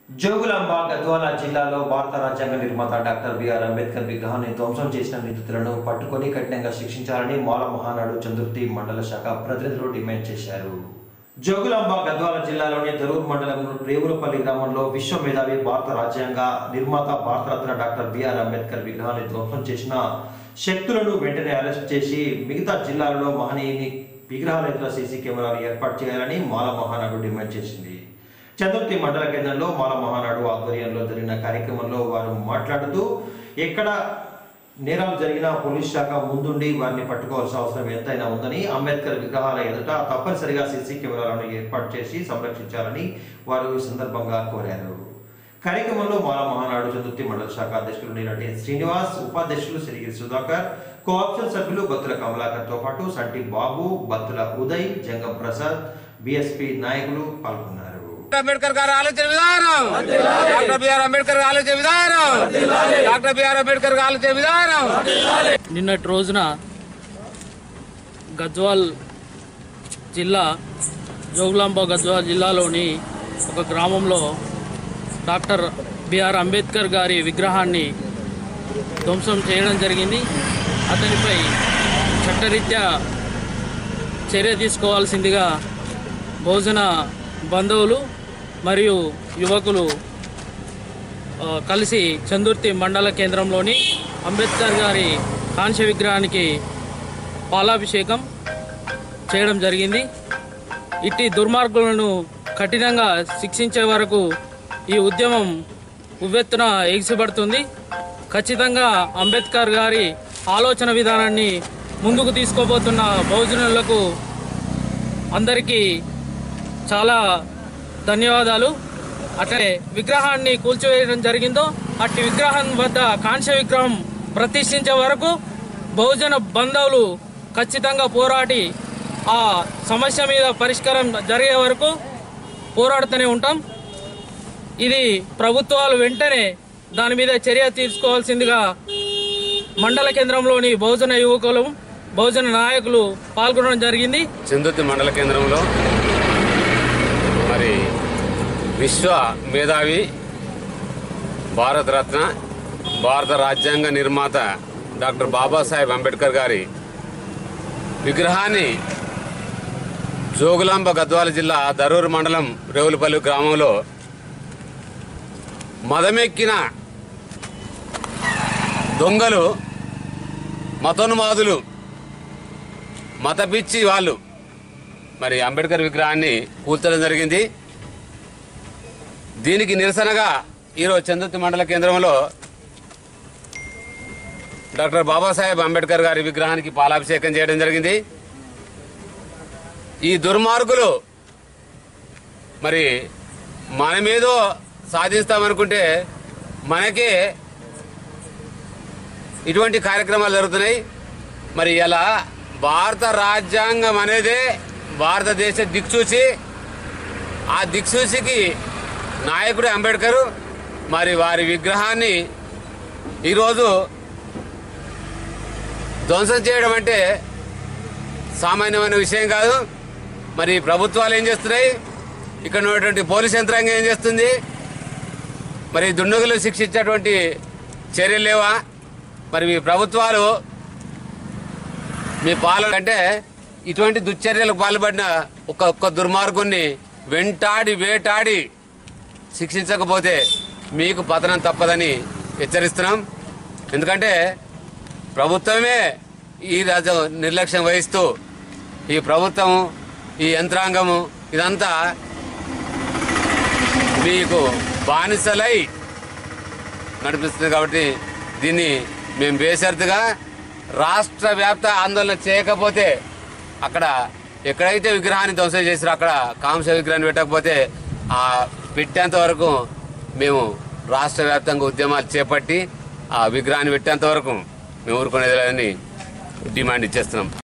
జోగులాంబ గద్వాల జిల్లాలో భారత రాజ్యాంగ నిర్మాత డాక్టర్ బిఆర్ అంబేద్కర్ విగ్రహాన్ని ధ్వంసం చేసిన నిందితులను పట్టుకొని కఠినంగా శిక్షించాలని మాల మహానాడు చందుర్తి మండల శాఖ ప్రతినిధులు డిమాండ్ చేశారు జోగులాంబ గద్వాల జిల్లాలోని దరూర్ మండలం రేవులపల్లి గ్రామంలో విశ్వ మేధావి భారత రాజ్యాంగ నిర్మాత భారతరత్న డాక్టర్ బిఆర్ అంబేద్కర్ విగ్రహాన్ని ధ్వంసం చేసిన శక్తులను వెంటనే అరెస్ట్ చేసి మిగతా జిల్లాలలో మహనీయుని విగ్రహాల ఎదుట సీసీ కెమెరాలు ఏర్పాటు చేయాలని మాల మహానాడు డిమాండ్ చేసింది చంద్రతి మండల కేంద్రంలో మాల మహానాడు ఆధ్వర్యంలో జరిగిన కార్యక్రమంలో వారు మాట్లాడుతూ ఎక్కడ నేరాలు జరిగినా పోలీస్ శాఖ ముందుండి వారిని పట్టుకోవాల్సిన అవసరం ఎంతైనా ఉందని అంబేద్కర్ విగ్రహాల ఎదుట తప్పనిసరిగా సీసీ కెమెరాలను ఏర్పాటు చేసి సంరక్షించాలని వారు ఈ సందర్భంగా కోరారు కార్యక్రమంలో మాల మహానాడు చతుర్థి మండల శాఖ అధ్యక్షులు నీరటి శ్రీనివాస్ ఉపాధ్యక్షులు సిరిగిరి సుధాకర్ కోఆప్షన్ సభ్యులు బత్తుల కమలాకర్ తో పాటు సంటి బాబు బత్తుల ఉదయ్ జంగం ప్రసాద్ బిఎస్పి నాయకులు పాల్గొన్నారు అంబేద్కర్ గారి ఆలోచన విధానం డాక్టర్ బిఆర్ అంబేద్కర్ గారి ఆలోచన విధానం డాక్టర్ బిఆర్ అంబేద్కర్ గారి ఆలోచన విధానం నిన్నటి రోజున గద్వాల్ జిల్లా జోగులాంబ గద్వాల్ జిల్లాలోని ఒక గ్రామంలో డాక్టర్ బిఆర్ అంబేద్కర్ గారి విగ్రహాన్ని ధ్వంసం చేయడం జరిగింది అతనిపై చట్టరీత్యా చర్య తీసుకోవాల్సిందిగా భోజన బంధువులు మరియు యువకులు ఆ, కలిసి చందుర్తి మండల కేంద్రంలోని అంబేద్కర్ గారి కాంస్య విగ్రహానికి పాలాభిషేకం చేయడం జరిగింది ఇట్టి దుర్మార్గులను కఠినంగా శిక్షించే వరకు ఈ ఉద్యమం ఉవ్వెత్తున ఎగిసిపడుతుంది ఖచ్చితంగా అంబేద్కర్ గారి ఆలోచన విధానాన్ని ముందుకు తీసుకోబోతున్న బహుజనులకు అందరికీ చాలా ధన్యవాదాలు అట్లే విగ్రహాన్ని కూల్చివేయడం జరిగిందో అట్టి విగ్రహం వద్ద కాంస్య విగ్రహం ప్రతిష్ఠించే వరకు బహుజన బంధువులు ఖచ్చితంగా పోరాడి ఆ సమస్య మీద పరిష్కారం జరిగే వరకు పోరాడుతూనే ఉంటాం ఇది ప్రభుత్వాలు వెంటనే దాని మీద చర్య తీసుకోవాల్సిందిగా మండల కేంద్రంలోని బహుజన యువకులు బహుజన నాయకులు పాల్గొనడం జరిగింది చందుర్తి మండల కేంద్రంలో మరి విశ్వ మేధావి భారతరత్న భారత రాజ్యాంగ నిర్మాత డాక్టర్ బాబాసాహెబ్ అంబేద్కర్ గారి విగ్రహాన్ని జోగులాంబ గద్వాల జిల్లా దరూరు మండలం రేవులపల్లి గ్రామంలో మదమెక్కిన దొంగలు మతోన్మాదులు మతపిచ్చి వాళ్ళు మరి అంబేద్కర్ విగ్రహాన్ని కూల్చడం జరిగింది దీనికి నిరసనగా ఈరోజు చందుర్తి మండల కేంద్రంలో డాక్టర్ బాబాసాహెబ్ అంబేద్కర్ గారి విగ్రహానికి పాలాభిషేకం చేయడం జరిగింది ఈ దుర్మార్గులు మరి మనమేదో సాధిస్తామనుకుంటే మనకే ఇటువంటి కార్యక్రమాలు జరుగుతున్నాయి మరి ఇలా భారత రాజ్యాంగం అనేదే భారతదేశ దిక్సూచి ఆ దిక్సూచికి నాయకుడు అంబేద్కర్ మరి వారి విగ్రహాన్ని ఈరోజు ధ్వంసం చేయడం అంటే సామాన్యమైన విషయం కాదు మరి ప్రభుత్వాలు ఏం చేస్తున్నాయి ఇక్కడ ఉన్నటువంటి పోలీస్ యంత్రాంగం ఏం చేస్తుంది మరి దుండగులు శిక్షించేటువంటి చర్యలు లేవా మరి మీ ప్రభుత్వాలు మీ పాలన అంటే ఇటువంటి దుశ్చర్యలకు పాల్పడిన ఒక ఒక్క దుర్మార్గుణ్ణి వెంటాడి వేటాడి శిక్షించకపోతే మీకు పతనం తప్పదని హెచ్చరిస్తున్నాం ఎందుకంటే ప్రభుత్వమే ఈ రాజ్యం నిర్లక్ష్యం వహిస్తూ ఈ ప్రభుత్వం ఈ యంత్రాంగము ఇదంతా మీకు బానిసలై నడిపిస్తుంది కాబట్టి దీన్ని మేము బేషరతుగా రాష్ట్ర వ్యాప్త ఆందోళన చేయకపోతే అక్కడ ఎక్కడైతే విగ్రహాన్ని ధ్వంసం చేసారో అక్కడ కాంస విగ్రహాన్ని పెట్టకపోతే ఆ పెట్టేంత వరకు మేము రాష్ట్ర వ్యాప్తంగా ఉద్యమాలు చేపట్టి ఆ విగ్రహాన్ని పెట్టేంత వరకు మేము ఊరుకునేది లేదని డిమాండ్ ఇచ్చేస్తున్నాం